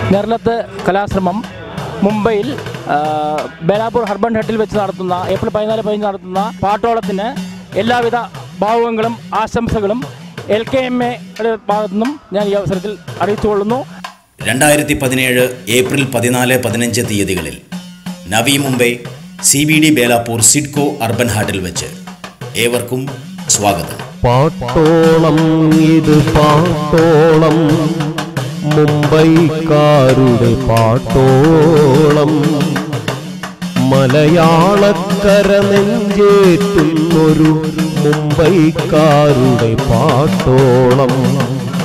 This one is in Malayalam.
കേരളത്ത് കലാശ്രമം മുംബൈയിൽ ആ, ബേലാപൂർ ഹർബൺ ഹട്ടിൽ വെച്ച് നടത്തുന്ന ഏപ്രിൽ പതിനാല് പതിനഞ്ച് നടത്തുന്ന പാട്ടോളത്തിന് എല്ലാവിധ ഭാവുകങ്ങളും ആശംസകളും എൽ കെ എം എയുടെ ഭാഗത്തു നിന്നും ഞാൻ ഈ അവസരത്തിൽ അറിയിച്ചുകൊള്ളുന്നു രണ്ടായിരത്തി പതിനേഴ് ഏപ്രിൽ പതിനാല് പതിനഞ്ച് തീയതികളിൽ Navi Mumbai C B D Belapur CIDCO urban ഹാട്ടിൽ വെച്ച് ഏവർക്കും സ്വാഗതം പാട്ടോളം ഇത് പാട്ടോളം മുംബൈക്കാരുടെ പാട്ടോളം മലയാളക്കര നെഞ്ചേറ്റുന്നൊരു മുംബൈക്കാരുടെ പാട്ടോളം